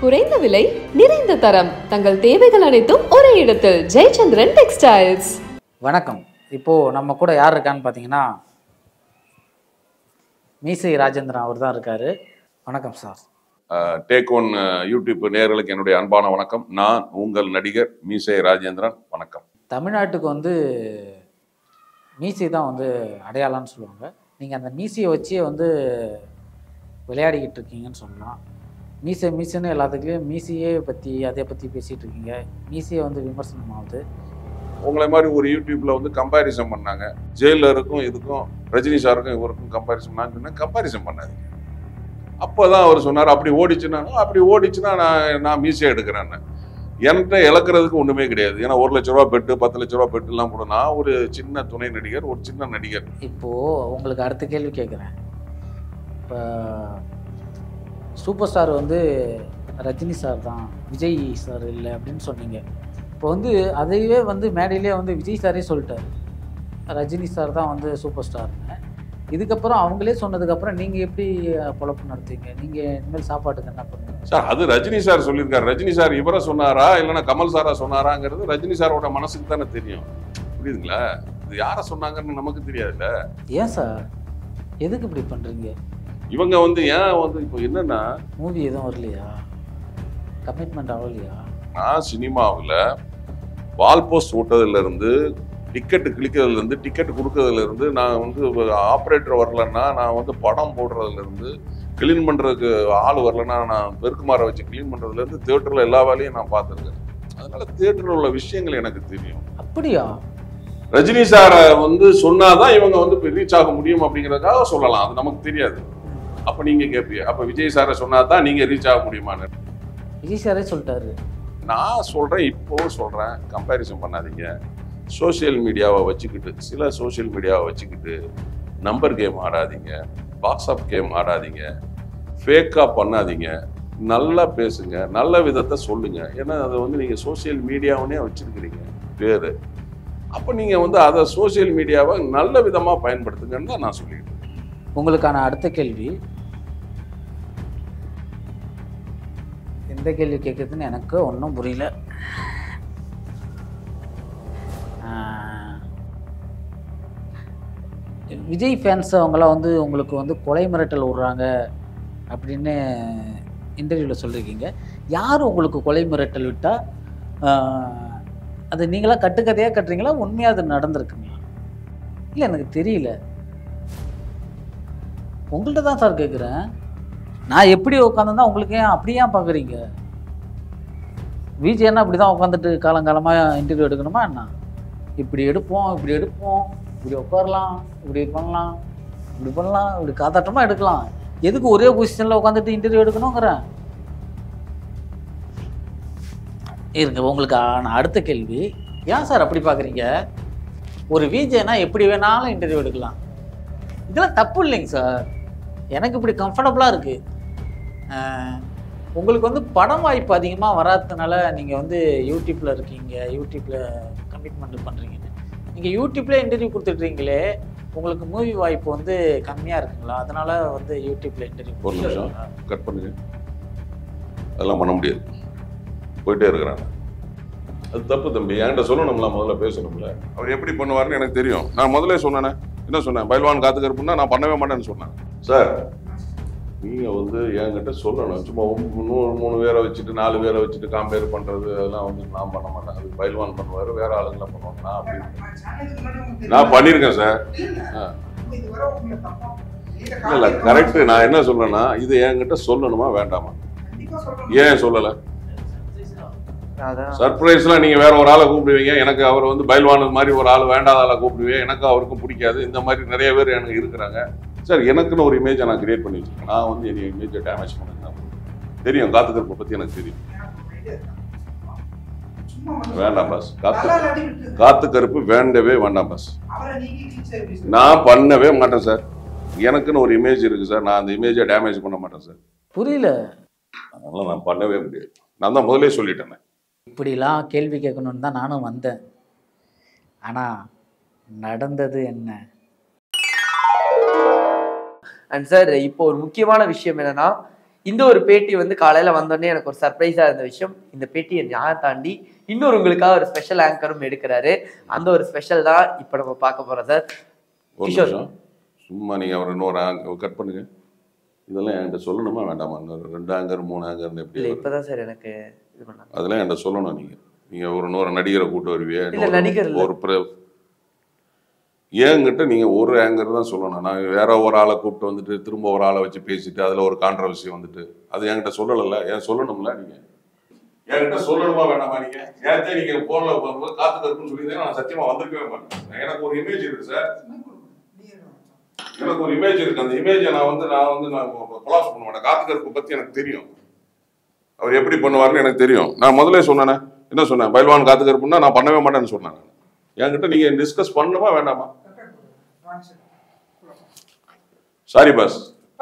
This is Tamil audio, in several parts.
குறைந்த விலை நிறைந்த தரம் தங்கள் தேவைகள் அனைத்தும் ஒரே இடத்தில் ஜெயச்சந்திரன் டெக்ஸ்டைல்ஸ் வணக்கம் இப்போது நம்ம கூட யார் இருக்கான்னு பார்த்தீங்கன்னா மீசை ராஜேந்திரன் அவர் தான் இருக்காரு வணக்கம் சார் டேக் ஒன் யூடியூப் நேயர்களுக்கு என்னுடைய அன்பான வணக்கம் நான் உங்கள் நடிகர் மீசை ராஜேந்திரன் வணக்கம் தமிழ்நாட்டுக்கு வந்து மீசை தான் வந்து அடையாளம்னு சொல்லுவாங்க நீங்கள் அந்த மீசையை வச்சே வந்து விளையாடிக்கிட்டு இருக்கீங்கன்னு சொல்லலாம் மீசை மீசைன்னு எல்லாத்துக்குலேயும் மீசையே பற்றி அதை பற்றி பேசிகிட்டு இருக்கீங்க மீசையை வந்து விமர்சனம் ஆகுது உங்களை மாதிரி ஒரு யூடியூப்ல வந்து கம்பேரிசன் பண்ணாங்க ஜெயிலருக்கும் இதுக்கும் ரஜினி சாருக்கும் இவருக்கும் கம்பேரிசன் நான் சொன்னேன் கம்பேரிசன் பண்ணாதீங்க அப்போதான் அவர் சொன்னார் அப்படி ஓடிச்சுன்னா அப்படி ஓடிச்சுன்னா நான் நான் மீசை எடுக்கிறேன்னு என்கிட்ட இழக்கிறதுக்கு ஒண்ணுமே கிடையாது ஏன்னா ஒரு லட்ச ரூபா பெட்டு பத்து லட்ச ரூபா பெட்டுலாம் கூட நான் ஒரு சின்ன துணை நடிகர் ஒரு சின்ன நடிகர் இப்போது உங்களுக்கு அடுத்த கேள்வி கேட்குறேன் இப்போ சூப்பர் ஸ்டார் வந்து ரஜினி சார் தான் விஜய் சார் இல்லை அப்படின்னு சொன்னீங்க இப்போ வந்து அதையே வந்து மேடையிலே வந்து விஜய் சாரே சொல்லிட்டாரு ரஜினி சார் தான் வந்து சூப்பர் ஸ்டார்னு இதுக்கப்புறம் அவங்களே சொன்னதுக்கப்புறம் நீங்கள் எப்படி பொழப்பு நடத்துவீங்க நீங்கள் இனிமேல் சாப்பாட்டுக்கு என்ன பண்ணுவீங்க சார் அது ரஜினி சார் சொல்லியிருக்காரு ரஜினி சார் இவரை சொன்னாரா இல்லைன்னா கமல் சாரா சொன்னாராங்கிறது ரஜினி சாரோட மனசுக்கு தானே தெரியும் புரியுதுங்களா இது யாரை சொன்னாங்கன்னு நமக்கு தெரியாதுல்ல ஏன் சார் எதுக்கு இப்படி பண்ணுறீங்க இவங்க வந்து ஏன் வந்து இப்போ என்னன்னா மூவி எதுவும் வரலையா கமிட்மெண்ட் ஆகலையா நான் சினிமாவில் வால் போஸ்ட் ஓட்டதுல இருந்து டிக்கெட்டு கிளிக்கிறதுல இருந்து டிக்கெட் கொடுக்கறதுல இருந்து நான் வந்து ஆப்ரேட்டர் வரலன்னா நான் வந்து படம் போடுறதுல இருந்து கிளீன் பண்றதுக்கு ஆள் வரலன்னா நான் பெருக்குமாரை வச்சு கிளீன் பண்றதுல இருந்து தியேட்டர்ல எல்லா வேலையும் நான் பார்த்துருக்கேன் அதனால தியேட்டர்ல உள்ள விஷயங்கள் எனக்கு தெரியும் அப்படியா ரஜினி சாரை வந்து சொன்னாதான் இவங்க வந்து ரீச் ஆக முடியும் அப்படிங்கறதுக்காக சொல்லலாம் அது நமக்கு தெரியாது அப்ப நீங்க கேட்பீங்க அப்ப விஜய் சாரை சொன்னாதான் நீங்க ரீச் ஆக முடியுமான்னு விஜய் சாரே சொல்லிட்டாரு நான் சொல்றேன் இப்போவும் சொல்றேன் கம்பேரிசன் பண்ணாதீங்க சோஷியல் மீடியாவை வச்சுக்கிட்டு சில சோஷியல் மீடியாவை வச்சுக்கிட்டு நம்பர் கேம் ஆடாதீங்க வாட்ஸ்அப் கேம் ஆடாதீங்க ஃபேக்காக பண்ணாதீங்க நல்லா பேசுங்க நல்ல விதத்தை சொல்லுங்க ஏன்னா அதை வந்து நீங்கள் சோஷியல் மீடியாவுனே வச்சிருக்கிறீங்க பேர் அப்போ நீங்கள் வந்து அதை சோஷியல் மீடியாவை நல்ல விதமாக பயன்படுத்துங்கன்னு தான் நான் சொல்லிக்கிட்டு இருக்கேன். உங்களுக்கான அடுத்த கேள்வி எந்த கேள்வி கேட்குறதுன்னு எனக்கு ஒன்றும் புரியல ஆஹ், விஜய் ஃபேன்ஸ் அவங்களாம் வந்து உங்களுக்கு வந்து கொலை மிரட்டல் விடுறாங்க அப்படின்னு இன்டர்வியூவில் சொல்லியிருக்கீங்க யார் உங்களுக்கு கொலை மிரட்டல் விட்டால் அது நீங்களா கட்டுக்கதையாக கட்டுறீங்களா உண்மையாக அது நடந்திருக்குங்களா இல்லை எனக்கு தெரியல உங்கள்கிட்ட தான் சார் கேட்குறேன் நான் எப்படி உட்காந்துருந்தா உங்களுக்கு ஏன் அப்படி ஏன் பார்க்குறீங்க விஜயன்னா அப்படி தான் உட்காந்துட்டு காலங்காலமாக இன்டர்வியூ எடுக்கணுமா என்ன இப்படி எடுப்போம் இப்படி எடுப்போம் இப்படி உட்காரலாம் இப்படி பண்ணலாம் இப்படி பண்ணலாம் இப்படி காத்தாட்டமாக எடுக்கலாம் எதுக்கு ஒரே பொசிஷனில் உட்காந்துட்டு இன்டர்வியூ எடுக்கணுங்கிறேன் இருங்க உங்களுக்கு ஆன அடுத்த கேள்வி ஏன் சார் அப்படி பார்க்குறீங்க ஒரு விஜேனா எப்படி வேணாலும் இன்டர்வியூ எடுக்கலாம் இதெல்லாம் தப்பு இல்லைங்க சார் எனக்கு இப்படி கம்ஃபர்டபுளாக இருக்குது உங்களுக்கு வந்து படம் வாய்ப்பு அதிகமாக வராததுனால நீங்கள் வந்து யூடியூப்பில் இருக்கீங்க யூடியூப்பில் கமிட்மெண்ட் பண்ணுறீங்கன்னு நீங்கள் யூடியூப்லேயே இன்டர்வியூ கொடுத்துட்றீங்களே உங்களுக்கு மூவி வாய்ப்பு வந்து கம்மியாக இருக்குங்களா அதனால வந்து யூடியூப்பில் இன்டர்வியூ ஒரு நிமிஷம். கட் பண்ணுங்க அதெல்லாம் பண்ண முடியாது போயிட்டே இருக்கிறாங்க அது தப்பு தம்பி என்கிட்ட சொல்லணும்ல முதல்ல பேசணும்ல அவர் எப்படி பண்ணுவாருன்னு எனக்கு தெரியும் நான் முதல்ல சொன்னேனே என்ன சொன்னேன் பைல்வான் காத்து கருப்புன்னா நான் பண்ணவே மாட்டேன்னு சொன்னேன் சார் நீங்க வந்து என்கிட்ட சொல்லணும் சும்மா ஒரு மூணு மூணு பேரை வச்சுட்டு நாலு பேரை வச்சுட்டு காம்பேர் பண்றது அதெல்லாம் வந்து நான் பண்ண மாட்டேன் அது பைல்வான் பண்ணுவாரு வேற ஆளுங்களை பண்ணுவாங்க நான் அப்படி நான் பண்ணியிருக்கேன் சார் ஆ. இல்ல இல்ல கரெக்ட் நான் என்ன சொல்றேன்னா இது என்கிட்ட சொல்லணுமா வேண்டாமா ஏன் சொல்லல சர்ப்ரைஸ்லாம் நீங்க வேற ஒரு ஆளை கூப்பிடுவீங்க எனக்கு அவர் வந்து பைல்வான் மாதிரி ஒரு ஆள் வேண்டாத ஆளை கூப்பிடுவீங்க எனக்கு அவருக்கும் பிடிக்காது இந்த மாதிரி நிறைய பேர் எனக்கு இருக்கிறாங்க சார் எனக்குன்னு ஒரு இமேஜை நான் கிரியேட் பண்ணி வச்சிருக்கேன் நான் வந்து என் இமேஜை டேமேஜ் பண்ணது தெரியும் காத்துக்கருப்பை பத்தி எனக்கு தெரியும் வேண்டாம் பாஸ் காத்து காத்து கருப்பு வேண்டவே வேண்டாம் பாஸ் நான் பண்ணவே மாட்டேன் சார் எனக்குன்னு ஒரு இமேஜ் இருக்கு சார் நான் அந்த இமேஜை டேமேஜ் பண்ண மாட்டேன் சார் புரியல அதெல்லாம் நான் பண்ணவே முடியாது நான் தான் முதலே சொல்லிட்டேன் இப்படிலாம் கேள்வி கேட்கணுன்னு தான் நானும் வந்தேன் ஆனால் நடந்தது என்ன அண்ட் சார் இப்போ ஒரு முக்கியமான விஷயம் என்னன்னா இந்த ஒரு பேட்டி வந்து காலையில வந்தோடனே எனக்கு ஒரு சர்ப்ரைஸா இருந்த விஷயம் இந்த பேட்டியை நான் தாண்டி இன்னொரு உங்களுக்காக ஒரு ஸ்பெஷல் ஆங்கரும் எடுக்கிறாரு அந்த ஒரு ஸ்பெஷல் தான் இப்போ நம்ம பார்க்க போறோம் சார் ஒரு கிஷோர். நிமிஷம் சும்மா நீங்கள் அவர் இன்னொரு கட் பண்ணுங்க இதெல்லாம் என்கிட்ட சொல்லணுமா வேண்டாமா இன்னொரு ரெண்டு ஆங்கர் மூணு ஆங்கர்னு எப்படி இல்ல வரும்? இப்பதான் சார் எனக்கு இது பண்ணாங்க அதெல்லாம் என்கிட்ட சொல்லணும் நீங்கள் நீங்கள் ஒரு நூறு நடிகரை கூட்டு வருவியா இல்ல, இன்னொரு- நடிகர் இல்ல. ஒரு பிர ஏங்கிட்ட நீங்கள் ஒரு ஆங்கர் தான் சொல்லணும் நான் வேற ஒரு ஆளை கூப்பிட்டு வந்துட்டு திரும்ப ஒரு ஆளை வச்சு பேசிட்டு அதில் ஒரு கான்ட்ரவர்சி வந்துட்டு அது என்கிட்ட சொல்லலைல்ல ஏன் சொல்லணும்ல நீங்கள் என்கிட்ட சொல்லணுமா வேணாமா நீங்க நேரத்தே நீங்க போன்ல போகும்போது காத்து கருப்புன்னு சொல்லி நான் சத்தியமா வந்திருக்கவே மாட்டேன் எனக்கு ஒரு இமேஜ் இருக்கு சார் எனக்கு ஒரு இமேஜ் இருக்கு அந்த இமேஜை நான் வந்து நான் வந்து நான் கொலாஸ் பண்ண மாட்டேன் காத்து கருப்பு பத்தி எனக்கு தெரியும் அவர் எப்படி பண்ணுவாருன்னு எனக்கு தெரியும் நான் முதல்ல சொன்னேனே என்ன சொன்னேன் பைல்வான் காத்து கருப்புன்னா நான் பண்ணவே மாட்டேன்னு சொன்னேன் என்கிட்ட நீங்க டிஸ்கஸ் பண்ணுமா வேண்டாமா சாரி பாஸ்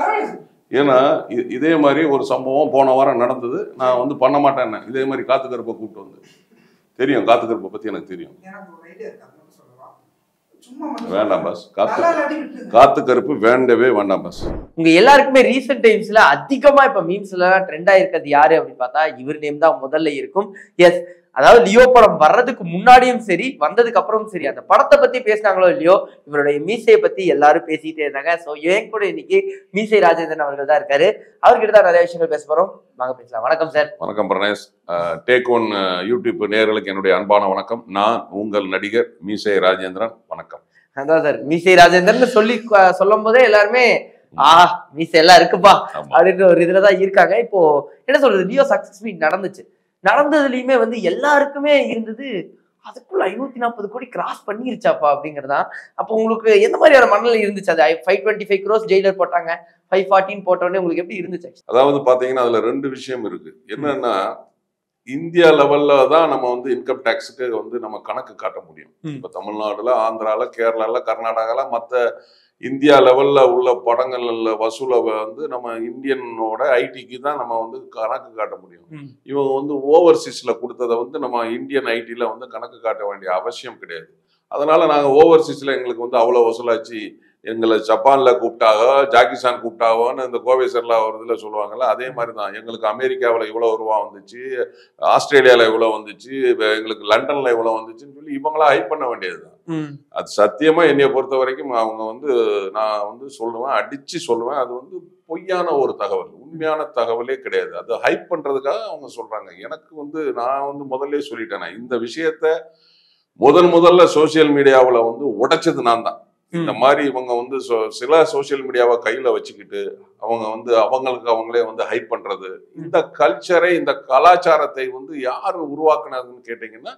ஏன்னா இ- இதே மாதிரி ஒரு சம்பவம் போன வாரம் நடந்தது நான் வந்து பண்ண மாட்டேன் இதே மாதிரி காத்து கருப்பை கூப்பிட்டு வந்து தெரியும் காத்து கருப்பை பத்தி எனக்கு தெரியும் எனக்கு ஒரு ஐடியா இருக்கு அது மட்டும் சொல்லலாம் சும்மா மட்டும் வேண்டாம் பாஸ் காத்து நல்லா இல்லாட்டி விட்டுருங்க. காத்து கருப்பு வேண்டவே வேண்டாம் பாஸ் உங்க எல்லாருக்குமே ரீசெண்ட் டைம்ஸ்ல அதிகமா இப்ப மீம்ஸ்ல ட்ரெண்ட் ஆயிருக்கிறது யாரு அப்படின்னு பார்த்தா இவர் நேம் தான் முதல்ல இருக்கும் எஸ் அதாவது லியோ படம் வர்றதுக்கு முன்னாடியும் சரி வந்ததுக்கு அப்புறமும் சரி அந்த படத்தை பத்தி பேசினாங்களோ இல்லையோ இவருடைய மீசையை பத்தி எல்லாரும் பேசிட்டே இருந்தாங்க ஸோ ஏன் கூட இன்னைக்கு மீசை ராஜேந்திரன் அவர்கள் தான் இருக்காரு அவர்கிட்ட தான் நிறைய விஷயங்கள் பேச போறோம் வாங்க பேசலாம் வணக்கம் சார் வணக்கம் பிரணேஷ் டேக் ஒன் யூடியூப் நேயர்களுக்கு என்னுடைய அன்பான வணக்கம் நான் உங்கள் நடிகர் மீசை ராஜேந்திரன் வணக்கம் அதான் சார் மீசை ராஜேந்திரன் சொல்லி அஹ், சொல்லும் போதே எல்லாருமே ஆ மீசை எல்லாம் இருக்குப்பா ஆமா அப்படின்ற ஒரு இதுல தான் இருக்காங்க இப்போ என்ன சொல்றது லியோ சக்சஸ் மீட் நடந்துச்சு நடந்ததுலயுமே வந்து எல்லாருக்குமே இருந்தது அதுக்குள்ள ஐநூத்தி நாற்பது கோடி கிராஸ் பண்ணிருச்சாப்பா அப்படிங்கறதா அப்போ உங்களுக்கு எந்த மாதிரியான மனநிலை இருந்துச்சு அது five twenty five crores Jailer போட்டாங்க ஃபைவ் ஃபார்ட்டின் போட்டோடனே உங்களுக்கு எப்படி இருந்துச்சு அதாவது பாத்தீங்கன்னா அதுல ரெண்டு விஷயம் இருக்கு என்னன்னா இந்தியா லெவல்ல தான் நம்ம வந்து இன்கம் டேக்ஸுக்கு வந்து நம்ம கணக்கு காட்ட முடியும் ம். இப்ப தமிழ்நாடுல ஆந்திரால கேரளால கர்நாடகால மத்த இந்தியா லெவல்ல உள்ள படங்கள்ல வசூலை வந்து நம்ம இந்தியனோட ஐடிக்கு தான் நம்ம வந்து கணக்கு காட்ட முடியும் ம். இவங்க வந்து ஓவர்சீஸ்ல கொடுத்ததை வந்து நம்ம இந்தியன் ஐடில வந்து கணக்கு காட்ட வேண்டிய அவசியம் கிடையாது அதனால நாங்க ஓவர்சீஸ்ல எங்களுக்கு வந்து அவ்வளவு வசூலாச்சு எங்களை ஜப்பான்ல கூப்பிட்டாக ஜாக்கிசான் கூப்பிட்டாவோன்னு இந்த கோவை சர்லா ஒரு இதுல சொல்லுவாங்கல்ல அதே மாதிரி தான் எங்களுக்கு அமெரிக்காவில் இவ்வளவு ரூபா வந்துச்சு ஆஸ்திரேலியால இவ்வளவு வந்துச்சு இப்ப எங்களுக்கு லண்டன்ல இவ்வளவு வந்துச்சுன்னு சொல்லி இவங்களா ஹைப் பண்ண வேண்டியதுதான் அது சத்தியமா என்னைய பொறுத்த வரைக்கும் அவங்க வந்து நான் வந்து சொல்லுவேன் அடிச்சு சொல்லுவேன் அது வந்து பொய்யான ஒரு தகவல் உண்மையான தகவலே கிடையாது அது ஹைப் பண்றதுக்காக அவங்க சொல்றாங்க எனக்கு வந்து நான் வந்து முதல்ல சொல்லிட்டேன் நான் இந்த விஷயத்த முதன் முதல்ல சோசியல் மீடியாவில் வந்து உடைச்சது நான் தான் இந்த மாதிரி இவங்க வந்து சொ- சில சோஷியல் மீடியாவை கையில வச்சுக்கிட்டு அவங்க வந்து அவங்களுக்கு அவங்களே வந்து ஹைப் பண்றது இந்த கல்ச்சரை இந்த கலாச்சாரத்தை வந்து யார் உருவாக்குனதுன்னு கேட்டிங்கன்னா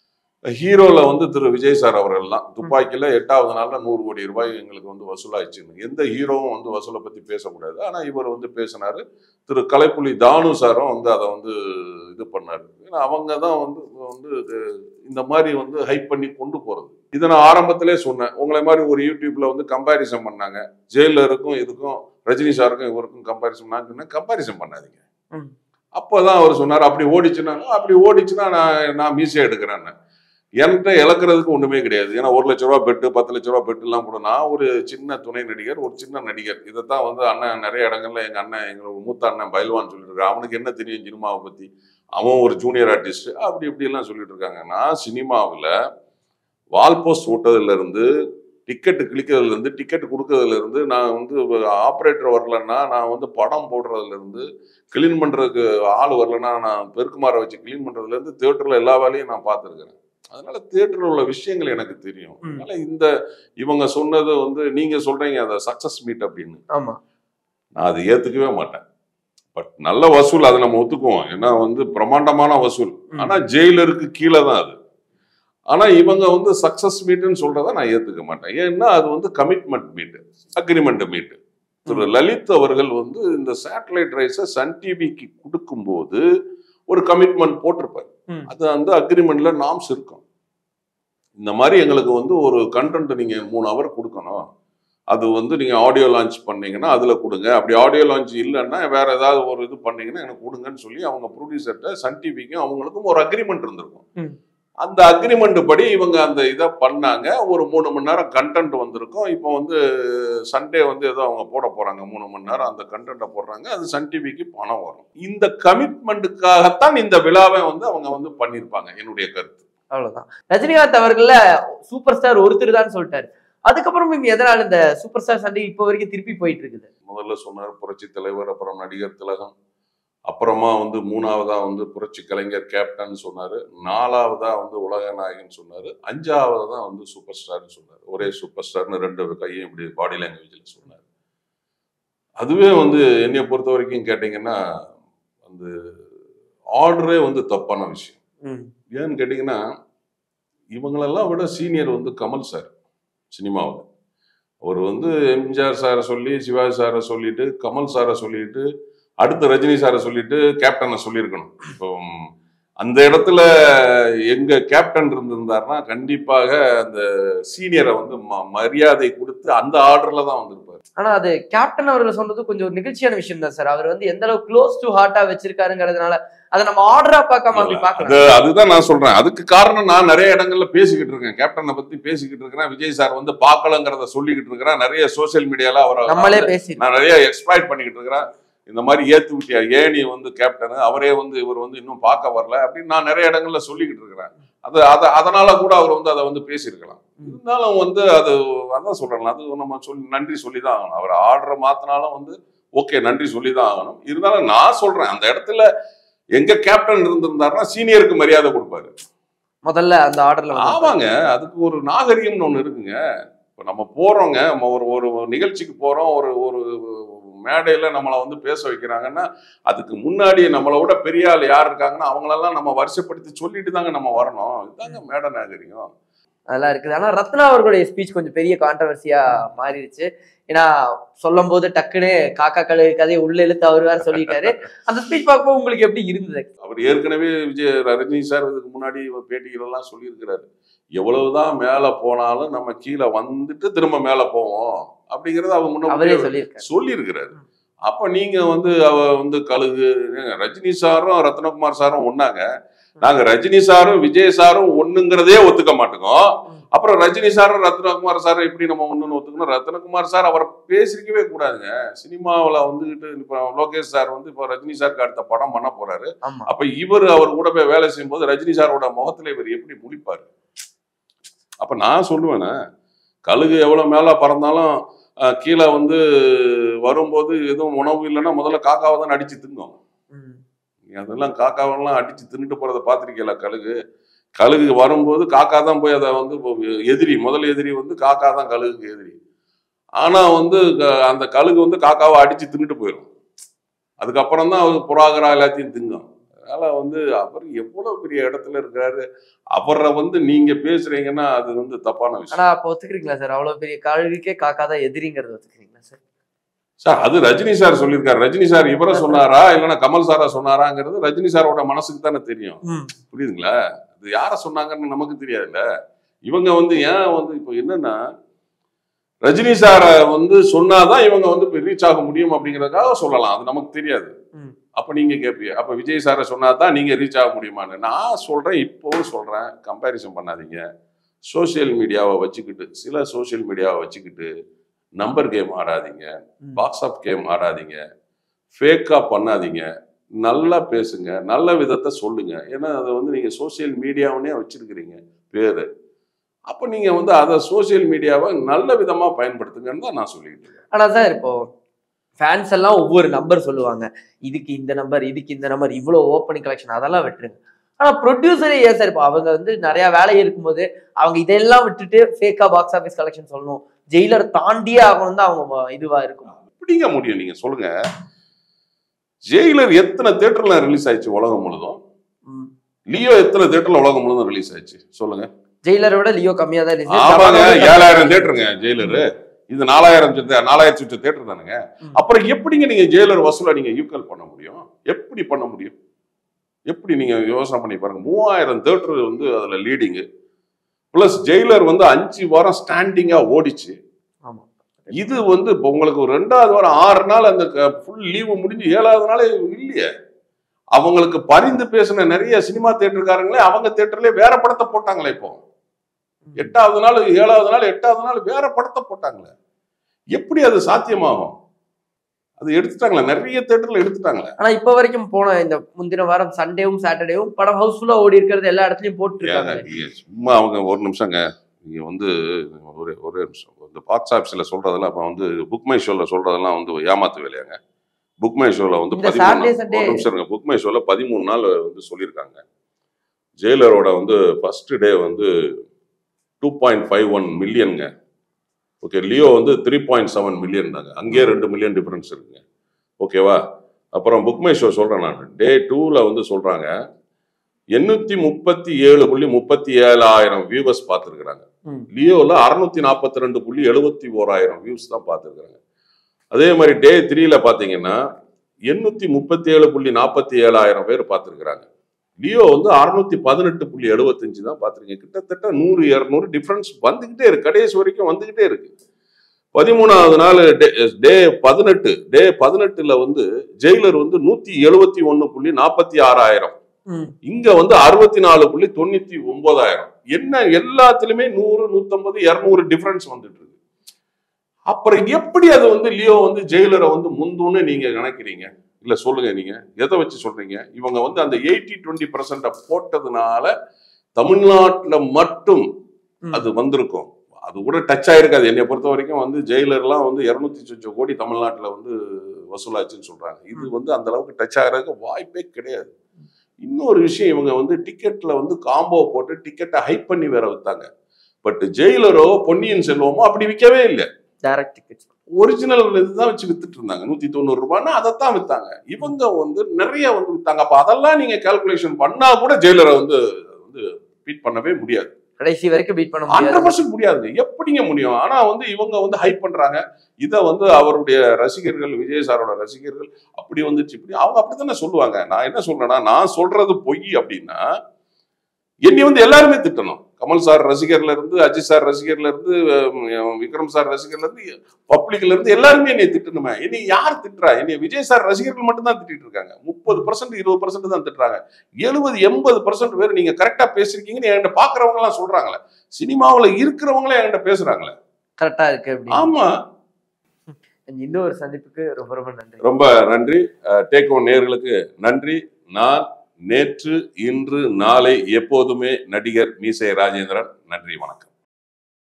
ஹீரோல வந்து திரு விஜய் சார் அவர்கள் தான் துப்பாக்கியில எட்டாவது நாள்ல நூறு கோடி ரூபாய் எங்களுக்கு வந்து வசூலாயிடுச்சுன்னு எந்த ஹீரோவும் வந்து வசூலை பத்தி பேசக்கூடாது ஆனா இவர் வந்து பேசினாரு திரு கலைப்புலி தானு சாரும் வந்து அதை வந்து இது பண்ணாரு ஏன்னா அவங்க தான் வந்து வந்து இது இந்த மாதிரி வந்து ஹைப் பண்ணி கொண்டு போறது இதை நான் ஆரம்பத்திலே சொன்னேன் உங்களை மாதிரி ஒரு யூடியூப்ல வந்து கம்பாரிசன் பண்ணாங்க ஜெயிலருக்கும் இதுக்கும் ரஜினி சாருக்கும் இவருக்கும் கம்பாரிசன் நான் சொன்னேன் கம்பாரிசன் பண்ணாதீங்க ம். அப்போதான் அவர் சொன்னார் அப்படி ஓடிச்சுன்னா அப்படி ஓடிச்சுன்னா நான் நான் மீசியா எடுக்கிறேன்னு என்கிட்ட இழக்கிறதுக்கு ஒண்ணுமே கிடையாது ஏன்னா ஒரு லட்ச ரூபா பெட்டு பத்து லட்ச ரூபா பெட்டு எல்லாம் கூட நான் ஒரு சின்ன துணை நடிகர் ஒரு சின்ன நடிகர் இதைத்தான் வந்து அண்ணன் நிறைய இடங்கள்ல எங்க அண்ணன் எங்களோட மூத்த அண்ணன் பயில்வான் சொல்லிட்டு இருக்கான் அவனுக்கு என்ன தெரியும் சினிமாவை பத்தி அவன் ஒரு ஜூனியர் ஆர்டிஸ்ட் அப்படி இப்படி எல்லாம் சொல்லிட்டு இருக்காங்க நான் சினிமாவில் வால் போஸ்ட் ஓட்டதுல இருந்து டிக்கெட்டு கிளிக்கிறதுல இருந்து டிக்கெட் கொடுக்கறதுல இருந்து நான் வந்து ஆப்ரேட்டர் வரலன்னா நான் வந்து படம் போடுறதுல இருந்து கிளீன் பண்றதுக்கு ஆள் வரலன்னா நான் பெருக்குமாரை வச்சு கிளீன் பண்றதுல இருந்து தியேட்டர்ல எல்லா வேலையும் நான் பார்த்துருக்கிறேன் அதனால தியேட்டர்ல உள்ள விஷயங்கள் எனக்கு தெரியும் ம். அதனால இந்த இவங்க சொன்னது வந்து நீங்க சொல்றீங்க அதை சக்சஸ் மீட் அப்படின்னு ஆமா நான் அதை ஏத்துக்கவே மாட்டேன் பட் நல்ல வசூல் அதை நம்ம ஒத்துக்குவோம் ஏன்னா வந்து பிரம்மாண்டமான வசூல் ம். ஆனா ஜெயிலருக்கு கீழே தான் அது ஆனா இவங்க வந்து சக்சஸ் மீட்னு சொல்றத நான் ஏத்துக்க மாட்டேன் ஏன்னா அது வந்து commitment meet agreement meet Thiru Lalit அவர்கள் வந்து இந்த சேட்டலைட் ரைஸை சன் டிவிக்கு கொடுக்கும்போது ஒரு கமிட்மெண்ட் போட்டிருப்பாரு ம். அது அந்த அக்ரிமெண்ட்ல நாம்ஸ் இருக்கும் இந்த மாதிரி எங்களுக்கு வந்து ஒரு கண்டென்ட் நீங்க மூணு ஹவர் கொடுக்கணும் அது வந்து நீங்க ஆடியோ லான்ச் பண்ணீங்கன்னா அதுல கொடுங்க அப்படி ஆடியோ லான்ச் இல்லைன்னா வேற ஏதாவது ஒரு இது பண்ணீங்கன்னா எனக்கு கொடுங்கன்னு சொல்லி அவங்க ப்ரொடியூசர்கிட்ட சன் டிவிக்கும் அவங்களுக்கும் ஒரு அக்ரிமெண்ட் இருந்திருக்கும் ம். அந்த அக்ரிமெண்ட் படி இவங்க அந்த இதை பண்ணாங்க ஒரு மூணு மணி நேரம் கண்டென்ட் வந்திருக்கும் இப்போ வந்து சண்டே வந்து ஏதோ அவங்க போட போறாங்க மூணு மணி நேரம் அந்த கண்டென்ட்டை போடுறாங்க அது சன் டிவிக்கு பணம் வரும் இந்த கமிட்மெண்ட்டுக்காகத்தான் இந்த விழாவை வந்து அவங்க வந்து பண்ணியிருப்பாங்க என்னுடைய கருத்து அவ்வளவுதான் ரஜினிகாந்த் அவர்கள சூப்பர் ஸ்டார் ஒருத்தர் தான் சொல்லிட்டாரு அதுக்கப்புறம் இவங்க எதனால இந்த சூப்பர் ஸ்டார் சண்டை இப்போ வரைக்கும் திருப்பி போயிட்டு இருக்குது முதல்ல சொன்னார் புரட்சி தலைவர் அப்புறம் நடிகர் திலகம் அப்புறமா வந்து மூணாவதா வந்து புரட்சி கலைஞர் கேப்டன் சொன்னாரு நாலாவதா வந்து உலக நாயகன் சொன்னாரு அஞ்சாவதா தான் வந்து சூப்பர் ஸ்டார்னு சொன்னார் ஒரே சூப்பர் ஸ்டார்னு ரெண்டு கையும் இப்படி பாடி லாங்குவேஜில் சொன்னார் அதுவே வந்து என்னைய பொறுத்த வரைக்கும் கேட்டிங்கன்னா அந்த ஆர்டரே வந்து தப்பான விஷயம் ம். ஏன்னு கேட்டிங்கன்னா இவங்களெல்லாம் விட சீனியர் வந்து கமல் சார் சினிமாவில் அவர் வந்து எம்ஜிஆர் சாரை சொல்லி சிவாஜி சாரை சொல்லிட்டு கமல் சாரை சொல்லிட்டு அடுத்து ரஜினி சாரை சொல்லிட்டு கேப்டனை சொல்லியிருக்கணும் இப்போ ம், அந்த இடத்துல எங்க கேப்டன் இருந்திருந்தாருன்னா கண்டிப்பாக அந்த சீனியரை வந்து ம- மரியாதை கொடுத்து அந்த ஆர்டர்ல தான் வந்திருப்பாரு ஆனா அது கேப்டன் அவர்கள் சொன்னது கொஞ்சம் ஒரு நிகழ்ச்சியான விஷயம் தான் சார் அவர் வந்து எந்த அளவுக்கு க்ளோஸ் டு ஹார்ட்டா வச்சிருக்காருங்கிறதுனால அதை நம்ம ஆர்டரா பார்க்காம அப்படி அது பார்க்கலாம் அதுதான் நான் சொல்றேன் அதுக்கு காரணம் நான் நிறைய இடங்கள்ல பேசிக்கிட்டு இருக்கேன் கேப்டனை பத்தி பேசிக்கிட்டு இருக்கிறேன் விஜய் சார் வந்து பார்க்கலங்கிறத சொல்லிக்கிட்டு இருக்கிறேன் நிறைய சோஷியல் மீடியால அவரை நம்மளே பேசி நான் நிறைய எக்ஸ்ப்ளாய்ட் பண்ணிக்கிட்டு இருக்கிறேன் இந்த மாதிரி ஏத்து விட்டியா ஏனி வந்து கேப்டன் அவரே வந்து இவர் வந்து இன்னும் பார்க்க வரல அப்படின்னு நான் நிறைய இடங்கள்ல சொல்லிக்கிட்டு இருக்கிறேன் அது அதை அதனால கூட அவர் வந்து அதை வந்து பேசியிருக்கலாம் இருந்தாலும் வந்து அது அதான் சொல்றேன் அது நம்ம சொல்லி நன்றி சொல்லி தான் ஆகணும் அவர் ஆர்டரை மாத்தினாலும் வந்து ஓகே நன்றி சொல்லி தான் ஆகணும் இருந்தாலும் நான் சொல்றேன் அந்த இடத்துல எங்க கேப்டன் இருந்திருந்தாருன்னா சீனியருக்கு மரியாதை கொடுப்பாரு முதல்ல அந்த ஆர்டர்ல ஆமாங்க அதுக்கு ஒரு நாகரிகம்னு ஒன்று இருக்குங்க இப்போ நம்ம போறோங்க நம்ம ஒரு ஒரு நிகழ்ச்சிக்கு போறோம் ஒரு ஒரு மேடையில நம்மளை வந்து பேச வைக்கிறாங்கன்னா அதுக்கு முன்னாடி நம்மளை விட பெரிய ஆள் யார் இருக்காங்கன்னா அவங்களெல்லாம் நம்ம வருஷப்படுத்தி சொல்லிட்டு தாங்க நம்ம வரணும் இதுதாங்க மேடை நாகரிகம் அதெல்லாம் இருக்குது ஆனா ரத்னா அவர்களுடைய ஸ்பீச் கொஞ்சம் பெரிய கான்ட்ரவர்சியா மாறிடுச்சு ஏன்னா சொல்லும் போது டக்குன்னு காக்கா கழு கதையை உள்ள இழுத்து அவர் வேற சொல்லிட்டாரு அந்த ஸ்பீச் பார்க்கும்போது உங்களுக்கு எப்படி இருந்தது அவர் ஏற்கனவே விஜய் ரஜினி சார் இதுக்கு முன்னாடி பேட்டிகள் எல்லாம் சொல்லியிருக்கிறாரு எவ்வளவுதான் மேலே போனாலும் நம்ம கீழே வந்துட்டு திரும்ப மேலே போவோம் அப்படிங்கறத அவர் அவரே முன்னாடி சொல்லியிருக்காரு சொல்லியிருக்கிறாரு அப்ப நீங்க வந்து அவ வந்து கழுகு ஏங்க, ரஜினி சாரும் ரத்னகுமார் சாரும் ஒண்ணாங்க நாங்க ரஜினி சாரும் விஜய் சாரும் ஒண்ணுங்கிறதே ஒத்துக்க மாட்டோம் அப்புறம் ரஜினி சாரும் ரத்னகுமார் சாரும் எப்படி நம்ம ஒண்ணுன்னு ஒத்துக்கணும் ரத்னகுமார் சார் அவரை பேசிருக்கவே கூடாதுங்க சினிமாவில் வந்துகிட்டு இப்போ லோகேஷ் சார் வந்து இப்போ ரஜினி சாருக்கு அடுத்த படம் பண்ண போறாரு ஆமா அப்ப இவர் அவர் கூட போய் வேலை செய்யும்போது ரஜினி சாரோட முகத்துல இவர் எப்படி முழிப்பாரு அப்ப நான் சொல்லுவேனே கழுகு எவ்வளவு மேல பறந்தாலும் அஹ், கீழே வந்து வரும்போது எதுவும் உணவு இல்லைன்னா முதல்ல காக்காவை தான் அடிச்சு திங்கும் ம். நீ அதெல்லாம் காக்காவெல்லாம் அடிச்சு தின்னுட்டு போறத பாத்திருக்கீங்களா கழுகு கழுகு வரும்போது காக்கா தான் போய் அதை வந்து இப்போ எதிரி முதல் எதிரி வந்து காக்கா தான் கழுகுக்கு எதிரி ஆனா வந்து க- அந்த கழுகு வந்து காக்காவை அடிச்சு தின்னுட்டு போயிடும் அதுக்கப்புறம் தான் அவர் புறாகரா எல்லாத்தையும் திங்கும் அதனால வந்து அவர் எவ்வளவு பெரிய இடத்துல இருக்கிறாரு அவரை வந்து நீங்க பேசுறீங்கன்னா அது வந்து தப்பான விஷயம் ஆனா அப்ப ஒத்துக்கிறீங்களா சார் அவ்வளவு பெரிய கழுகுக்கே காக்கா தான் எதிரிங்கிறது ஒத்துக்கிறீங்களா சார் சார் அது ரஜினி சார் சொல்லியிருக்காரு ரஜினி சார் இவரை சொன்னாரா இல்லைன்னா கமல் சாரா சொன்னாராங்கிறது ரஜினி சாரோட மனசுக்கு தானே தெரியும் புரியுதுங்களா இது யாரை சொன்னாங்கன்னு நமக்கு தெரியாதுல்ல இவங்க வந்து ஏன் வந்து இப்போ என்னன்னா ரஜினி சாரை வந்து சொன்னாதான் இவங்க வந்து இப்போ ரீச் ஆக முடியும் அப்படிங்கிறதுக்காக சொல்லலாம் அது நமக்கு தெரியாது ம். அப்ப நீங்க கேட்பீங்க அப்ப விஜய் சாரை சொன்னாதான் நீங்க ரீச் ஆக முடியுமான்னு நான் சொல்றேன் இப்போவும் சொல்றேன் கம்பேரிசன் பண்ணாதீங்க சோஷியல் மீடியாவை வச்சுக்கிட்டு சில சோஷியல் மீடியாவை வச்சுக்கிட்டு நம்பர் கேம் ஆடாதீங்க ம். வாட்ஸ்அப் கேம் ஆடாதீங்க ஃபேக்கா பண்ணாதீங்க நல்லா பேசுங்க நல்ல விதத்தை சொல்லுங்க ஏன்னா அதை வந்து நீங்க சோஷியல் மீடியாவுனே வச்சிருக்கிறீங்க பேரு அப்போ நீங்க வந்து அதை சோஷியல் மீடியாவை நல்ல விதமா பயன்படுத்துங்கன்னு தான் நான் சொல்லிட்டு இருக்கேன் ஆனா சார் இப்போ ஃபேன்ஸ் எல்லாம் ஒவ்வொரு நம்பர் சொல்லுவாங்க இதுக்கு இந்த நம்பர் இதுக்கு இந்த நம்பர் இவ்வளவு ஓப்பனிங் கலெக்ஷன் அதெல்லாம் விட்டுருங்க ஆனா ப்ரொடியூசரே ஏன் சார் இப்போ அவங்க வந்து நிறைய வேலை இருக்கும்போது அவங்க இதெல்லாம் விட்டுட்டு ஃபேக்கா பாக்ஸ் ஆஃபீஸ் கலெக்ஷன் சொல்லணும் ஜெயிலர் தாண்டியே ஆகணும் தான் அவங்க வ- இதுவா இருக்கும் எப்படிங்க முடியும் நீங்க சொல்லுங்க ஜெயிலர் எத்தனை தேட்டர்ல ரிலீஸ் ஆயிடுச்சு உலகம் முழுதும் ம். லியோ எத்தனை தேட்டர்ல உலகம் முழுதும் ரிலீஸ் ஆயிடுச்சு சொல்லுங்க ஜெயிலரை விட லியோ கம்மியா தான் release. ஆமாங்க ஜப்பானோட ஏழாயிரம் தேட்டருங்க ஜெயிலரு இது நாலாயிரம் சுத்த- நாலாயிரத்தி சுற்ற தேட்டர் தானுங்க ம். அப்புறம் எப்படிங்க நீங்க ஜெயிலர் வசூலா நீங்க ஈக்குவல் பண்ண முடியும் எப்படி பண்ண முடியும் எப்படி நீங்க யோசனை பண்ணி பாருங்க மூவாயிரம் தேட்டர் வந்து அதுல லீடிங்கு பிளஸ் ஜெயிலர் வந்து அஞ்சு வாரம் ஸ்டாண்டிங்கா ஓடிச்சு ஆமா. இது வந்து இப்போ உங்களுக்கு ஒரு ரெண்டாவது வாரம் ஆறு நாள் அந்த ஃபுல் லீவு முடிஞ்சு ஏழாவது நாளே இல்லையே அவங்களுக்கு பரிந்து பேசின நிறைய சினிமா தேட்டருக்காரங்களே அவங்க தேட்டர்லயே வேற படத்தை போட்டாங்களே இப்போ எட்டாவது நாள் ஏழாவது நாள் எட்டாவது நாள் வேற படத்தை போட்டாங்களே எப்படி அது சாத்தியமாகும் அது எடுத்துட்டாங்களே நிறைய தேட்டர்ல எடுத்துட்டாங்களே ஆனா இப்ப வரைக்கும் போன இந்த முந்தின வாரம் சண்டேவும் சாட்டர்டேவும் படம் ஹவுஸ்ஃபுல்லா ஓடி இருக்கிறது எல்லா இடத்துலயும் போட்டுருக்காங்க ஏங்க, சும்மா அவங்க ஒரு நிமிஷங்க நீங்க வந்து ஒரு ஒரே நிமிஷம் இந்த பாக்ஸ் ஆஃபீஸில் சொல்றதெல்லாம் இப்போ வந்து புக் மை ஷோவில் சொல்றதெல்லாம் வந்து ஏமாத்து வேலையாங்க புக் மை ஷோவில் வந்து இந்த பதிமூணு Saturday, நாள் Sunday- ஒரு நிமிஷம் இருங்க புக் மை ஷோவில் பதிமூணு நாள் வந்து சொல்லியிருக்காங்க ஜெயிலரோட வந்து ஃபர்ஸ்ட் டே வந்து டூ பாயிண்ட் ஃபைவ் ஒன் மில்லியனுங்க ஓகே லியோ வந்து த்ரீ பாயிண்ட் செவன் மில்லியன் தாங்க அங்கேயே ரெண்டு மில்லியன் டிஃபரன்ஸ் இருக்குங்க ஓகேவா அப்புறம் புக் மை ஷோ சொல்கிறேன் நான் டே டூவில் வந்து சொல்கிறாங்க எண்ணூற்றி முப்பத்தி ஏழு புள்ளி முப்பத்தி ஏழாயிரம் வியூவர்ஸ் பார்த்துருக்குறாங்க ம். லியோவில் அறுநூத்தி நாற்பத்தி ரெண்டு புள்ளி எழுபத்தி ஓராயிரம் வியூஸ் தான் பார்த்துருக்குறாங்க அதே மாதிரி டே த்ரீல பார்த்தீங்கன்னா எண்ணூற்றி முப்பத்தி ஏழு புள்ளி நாற்பத்தி ஏழாயிரம் பேர் பார்த்துருக்குறாங்க லியோ வந்து அறுநூத்தி பதினெட்டு புள்ளி எழுபத்தஞ்சு தான் பார்த்துருக்கீங்க கிட்டத்தட்ட நூறு இரநூறு டிஃப்ரென்ஸ் வந்துக்கிட்டே இருக்கு கடைசி வரைக்கும் வந்துக்கிட்டே இருக்கு பதிமூணாவது நாள் டே டே பதினெட்டு டே பதினெட்டுல வந்து ஜெயிலர் வந்து நூத்தி எழுபத்தி ஒன்னு புள்ளி நாற்பத்தி ஆறாயிரம் ம். இங்க வந்து அறுபத்தி நாலு புள்ளி தொண்ணூத்தி ஒன்பதாயிரம் என்ன எல்லாத்துலயுமே நூறு நூத்தம்பது இருநூறு டிஃபரன்ஸ் வந்துட்டு இருக்கு அப்புறம் எப்படி அது வந்து லியோ வந்து ஜெயிலரை வந்து முந்துன்னு நீங்க நினைக்கிறீங்க இல்ல சொல்லுங்க நீங்க எதை வச்சு சொல்றீங்க இவங்க வந்து அந்த எயிட்டி டுவெண்ட்டி பர்சன்ட போட்டதுனால தமிழ்நாட்டுல மட்டும் ம். அது வந்திருக்கும் அது கூட டச் ஆயிருக்காது என்னை பொறுத்த வரைக்கும் வந்து ஜெயிலர்லாம் வந்து இரநூத்தி சொச்சம் கோடி தமிழ்நாட்டுல வந்து வசூலாச்சுன்னு சொல்றாங்க இது வந்து அந்த அளவுக்கு டச் ஆகிறதுக்கு வாய்ப்பே கிடையாது இன்னொரு விஷயம் இவங்க வந்து டிக்கெட்ல வந்து காம்போ போட்டு டிக்கெட்டை ஹைப் பண்ணி வேற வித்தாங்க பட் ஜெயிலரோ பொன்னியின் செல்வமோ அப்படி விற்கவே இல்லை டைரக்ட் டிக்கெட்ஸ் ஒரிஜினல் இதுதான் வச்சு வித்துட்டு இருந்தாங்க நூத்தி தொண்ணூறு ரூபாய்னா அதைத்தான் வித்தாங்க இவங்க வந்து நிறைய வந்து வித்தாங்க அப்ப அதெல்லாம் நீங்க கால்குலேஷன் பண்ணா கூட ஜெயிலரை வந்து வந்து பீட் பண்ணவே முடியாது கடைசி வரைக்கும் பீட் பண்ண ஹண்ட்ரட் முடியாது பர்சன்ட் முடியாது எப்படிங்க முடியும் ஆனா வந்து இவங்க வந்து ஹைப் பண்றாங்க இதை வந்து அவருடைய ரசிகர்கள் விஜய் சாரோட ரசிகர்கள் அப்படி வந்துச்சு இப்படி அவங்க அப்படித்தானே சொல்லுவாங்க நான் என்ன சொல்றேன்னா நான் சொல்றது பொய் அப்படின்னா என்னை வந்து எல்லாருமே திட்டணும் கமல் சார் ரசிகர்ல இருந்து அஜித் சார் ரசிகர்ல இருந்து அஹ், விக்ரம் சார் ரசிகர்ல இருந்து பப்ளிக்ல இருந்து எல்லாருமே என்னை திட்டணுமே என்னை யார் திட்டுறா என்னை விஜய் சார் ரசிகர்கள் மட்டும் தான் திட்டிட்டு இருக்காங்க முப்பது பர்சன்ட் இருபது பர்சன்ட் தான் திட்டுறாங்க எழுபது எண்பது பர்சன்ட் பேர் நீங்க கரெக்டா பேசிருக்கீங்கன்னு என்கிட்ட பாக்குறவங்க எல்லாம் சொல்றாங்களே சினிமாவுல இருக்கிறவங்களே என்கிட்ட பேசுறாங்களே கரெக்டா இருக்கு அப்படின்னு ஆமா இந்த ஒரு சந்திப்புக்கு ரொம்ப ரொம்ப நன்றி ரொம்ப நன்றி டேக் ஒன் நேர்களுக்கு நன்றி நான் நேற்று இன்று நாளை எப்போதுமே நடிகர் மீசை ராஜேந்திரன் நன்றி வணக்கம்